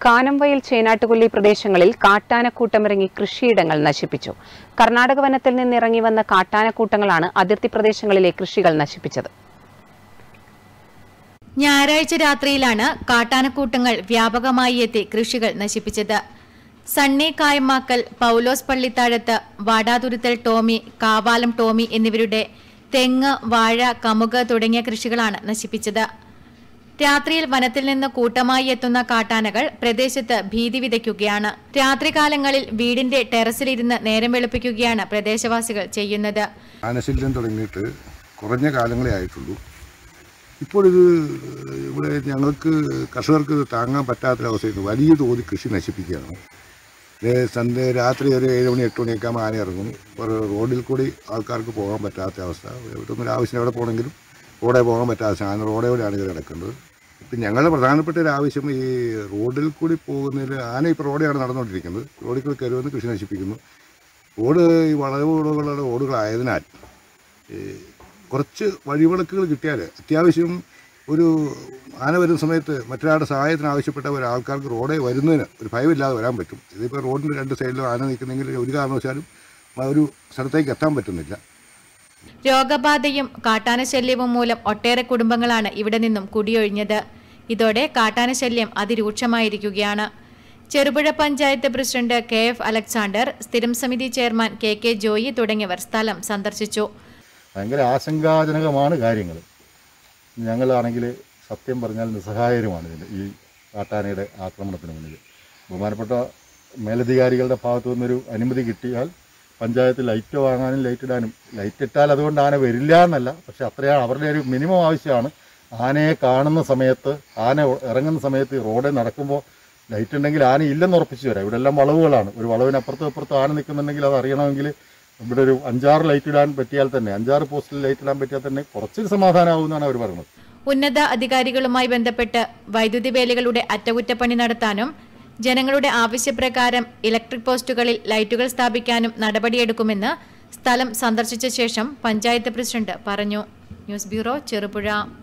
കാനംവയൽ ചേനാട്ടുകൊല്ലി പ്രദേശങ്ങളിൽ കാട്ടാനക്കൂട്ടമിറങ്ങി കൃഷിയിടങ്ങൾ നശിപ്പിച്ചു കർണാടക വനത്തിൽ നിന്നിറങ്ങി വന്ന കാട്ടാനക്കൂട്ടങ്ങളാണ് അതിർത്തി പ്രദേശങ്ങളിലെ കൃഷികൾ നശിപ്പിച്ചത് ഞായറാഴ്ച രാത്രിയിലാണ് കാട്ടാനക്കൂട്ടങ്ങൾ വ്യാപകമായി എത്തി കൃഷികൾ നശിപ്പിച്ചത് സണ്ണി കായമാക്കൽ പൗലോസ് പള്ളിത്താഴത്ത് വാടാതുരുത്തൽ ടോമി കാവാലം ടോമി എന്നിവരുടെ തെങ്ങ് വാഴ കമുക് തുടങ്ങിയ കൃഷികളാണ് നശിപ്പിച്ചത് രാത്രിയിൽ വനത്തിൽ നിന്ന് കൂട്ടമായി എത്തുന്ന കാട്ടാനകൾ പ്രദേശത്ത് ഭീതി വിതയ്ക്കുകയാണ് രാത്രികാലങ്ങളിൽ വീടിന്റെ ടെറസിലിരുന്ന് നേരം വെളുപ്പിക്കുകയാണ് പ്രദേശവാസികൾ ചെയ്യുന്നത് ആനശല്യം തുടങ്ങിയിട്ട് കുറഞ്ഞ കാലങ്ങളെ ആയിട്ടുള്ളൂ ഇപ്പോൾ ഇത് ഇവിടെ ഞങ്ങൾക്ക് കർഷകർക്ക് ഇത് താങ്ങാൻ പറ്റാത്തൊരവസ്ഥയിൽ വലിയ തോതിൽ കൃഷി നശിപ്പിക്കുകയാണ് ദേ സന്ധ്യ രാത്രി ഒരു ഏഴ് മണി എട്ട് മണിയൊക്കെ ആകുമ്പോൾ ആന ഇറങ്ങും ഒരു റോഡിൽ കൂടി ആൾക്കാർക്ക് പോകാൻ പറ്റാത്ത അവസ്ഥ ഇവിടെ ഒരു ആവശ്യം എവിടെ പോകണമെങ്കിലും റോഡേ പോകാൻ പറ്റാത്ത ആന റോഡോടെയാണ് ഇത് കിടക്കുന്നത് ഇപ്പം ഞങ്ങളുടെ പ്രധാനപ്പെട്ട ഒരു ആവശ്യം ഈ റോഡിൽ കൂടി പോകുന്നതിൽ ആന ഇപ്പോൾ റോഡെയാണ് നടന്നുകൊണ്ടിരിക്കുന്നത് റോഡിൽ കൂടി കയറുമെന്ന് കൃഷി നശിപ്പിക്കുന്നു റോഡ് ഈ വളവുകളുടെ റോഡുകളായതിനാൽ ഈ കുറച്ച് വഴിവിളക്കുകൾ കിട്ടിയാൽ അത്യാവശ്യം ഒരു ആന വരുന്ന സമയത്ത് മറ്റൊരാളുടെ സഹായത്തിന് ആവശ്യപ്പെട്ട ഒരാൾക്കാർക്ക് റോഡേ വരുന്നതിന് ഒരു ഭയമില്ലാതെ വരാൻ പറ്റും ഇതിപ്പോൾ റോഡിൻ്റെ രണ്ട് സൈഡിലും ആന നിൽക്കുന്നെങ്കിൽ ഒരു കാരണവശാലും ആ ഒരു സ്ഥലത്തേക്ക് എത്താൻ പറ്റുന്നില്ല രോഗബാധയും കാട്ടാനശല്യവും മൂലം ഒട്ടേറെ കുടുംബങ്ങളാണ് ഇവിടെ നിന്നും കുടിയൊഴിഞ്ഞത് ഇതോടെ കാട്ടാനശല്യം അതിരൂക്ഷമായിരിക്കുകയാണ് Cherupuzha panchayat president K F Alexander സ്ഥിരം സമിതി ചെയർമാൻ കെ കെ ജോയി തുടങ്ങിയവർ സ്ഥലം സന്ദർശിച്ചു ഭയങ്കര ആശങ്കാജനകമാണ് കാര്യങ്ങൾ ഞങ്ങളാണെങ്കിൽ സത്യം പറഞ്ഞാൽ നിസ്സഹായരുമാണ് ഇതിൻ്റെ ഈ കാട്ടാനയുടെ ആക്രമണത്തിന് മുന്നിൽ ബഹുമാനപ്പെട്ട മേലധികാരികളുടെ ഭാഗത്തു നിന്നൊരു അനുമതി കിട്ടിയാൽ പഞ്ചായത്ത് ലൈറ്റ് വാങ്ങാനും ലൈറ്റ് ഇടാനും ലൈറ്റ് ഇട്ടാൽ അതുകൊണ്ട് ആന വരില്ല എന്നല്ല പക്ഷെ അത്രയാണ് അവരുടെ ഒരു മിനിമം ആവശ്യമാണ് ആനയെ കാണുന്ന സമയത്ത് ആന ഇറങ്ങുന്ന സമയത്ത് റോഡിൽ നടക്കുമ്പോൾ ലൈറ്റ് ഉണ്ടെങ്കിൽ ആന ഇല്ലെന്ന് ഉറപ്പിച്ചു വരാം ഇവിടെ എല്ലാം വളവുകളാണ് ഒരു വളവിനപ്പുറത്തും അപ്പുറത്തും ആന നിൽക്കുന്നുണ്ടെങ്കിൽ അത് അറിയണമെങ്കിൽ ഇവിടെ ഒരു അഞ്ചാറ് ലൈറ്റ് ഇടാൻ പറ്റിയാൽ തന്നെ അഞ്ചാറ് പോസ്റ്റിൽ ലൈറ്റ് ഇടാൻ പറ്റിയാൽ തന്നെ കുറച്ച് സമാധാനമാകുമെന്നാണ് അവർ പറയുന്നത് ഉന്നത അധികാരികളുമായി ബന്ധപ്പെട്ട് വൈദ്യുതി വേലികളുടെ അറ്റകുറ്റപ്പണി നടത്താനും ജനങ്ങളുടെ ആവശ്യപ്രകാരം ഇലക്ട്രിക് പോസ്റ്റുകളിൽ ലൈറ്റുകൾ സ്ഥാപിക്കാനും നടപടിയെടുക്കുമെന്ന് സ്ഥലം സന്ദർശിച്ച ശേഷം പഞ്ചായത്ത് പ്രസിഡന്റ് പറഞ്ഞു ന്യൂസ് ബ്യൂറോ ചെറുപുഴ